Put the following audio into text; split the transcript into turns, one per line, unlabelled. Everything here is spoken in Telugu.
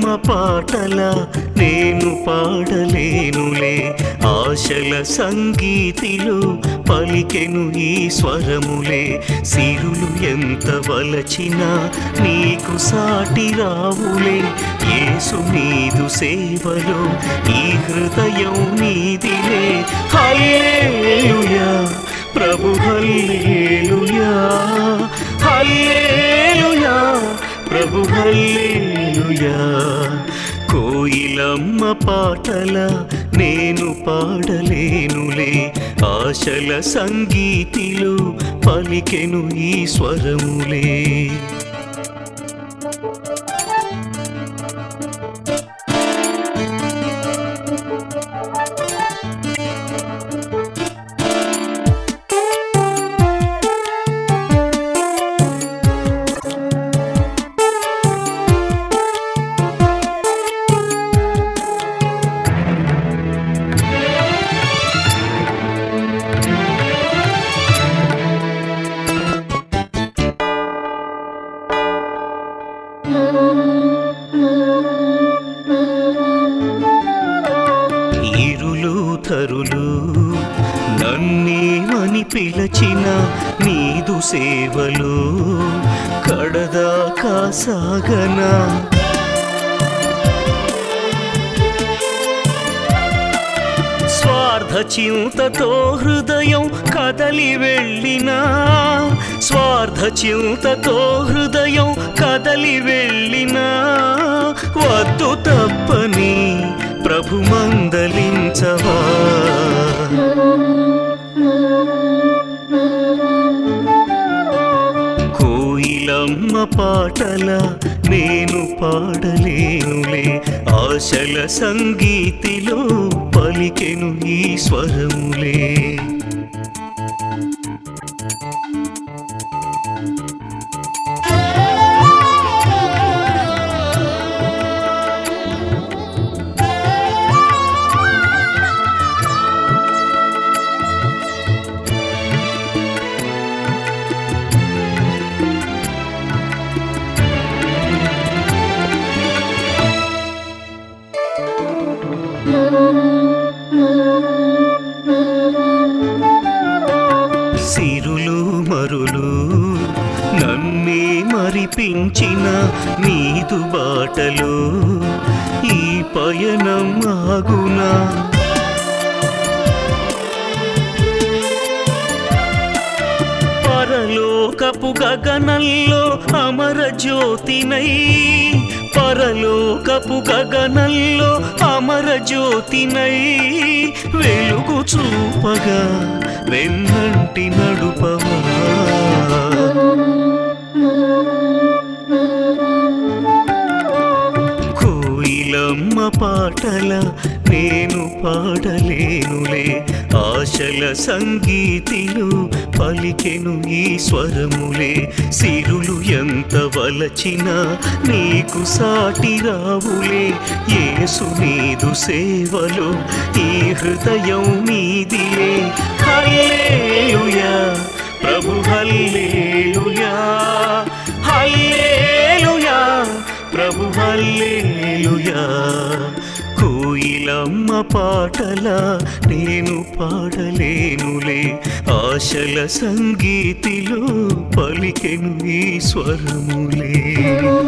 పాటల నేను పాడలేనులే ఆశల సంగీతిలో పలికెను ఈ స్వరములే సిరులు ఎంత వలచినా నీకు సాటి రావులే యేసు నీదు సేవలో ఈ హృదయం నీదిలే హల్లెలూయా ప్రభు హల్లెలూయా హల్లెలూయా ప్రభు హల్లెలూయా కోయిలమ్మ పాటల నేను పాడలేనులే ఆశల సంగీతిలో పలికెను ఈ స్వరములే ఇరులు తరులు నన్నేమని పిలచిన నీదు సేవలు కడదాకా సాగనా స్వార్థ చింతతో హృదయం కదలి వెళ్ళినా స్వార్థ చింతతో హృదయం కదలి వెళ్ళినా వద్దు తప్పని ప్రభు మందలించవా కోయిలమ్మ పాటల నేను పాడలేనులే ఆశల సంగీతిలో పలికెను ఈ స్వరములే సిరులు మరులు నన్నే మరిపించిన నీదు బాటలో ఈ పయనం ఆగునా పరలోకపు గగనంలో అమర జ్యోతినై పరలోకపు గగనంలో అమర జ్యోతినై వెలుగు చూపగా వెన్నంటి నడుపవా కోయిలమ్మ పాటల నేను పాడలేనులే ఆశల సంగీతిలో పలికెను ఈ స్వరములే సిరులు ఎంత వలచినా నీకు సాటి రావులే యేసు నీదు సేవలో ఈ హృదయం నీదిలే హల్లెలూయా ప్రభు హల్లెలూయా హల్లెలూయా ప్రభు హల్లెలూయా కోయిలమ్మ పాటల నేను పాడలేనులే ఆశల సంగీతిలో పలికెను ఈ స్వరములే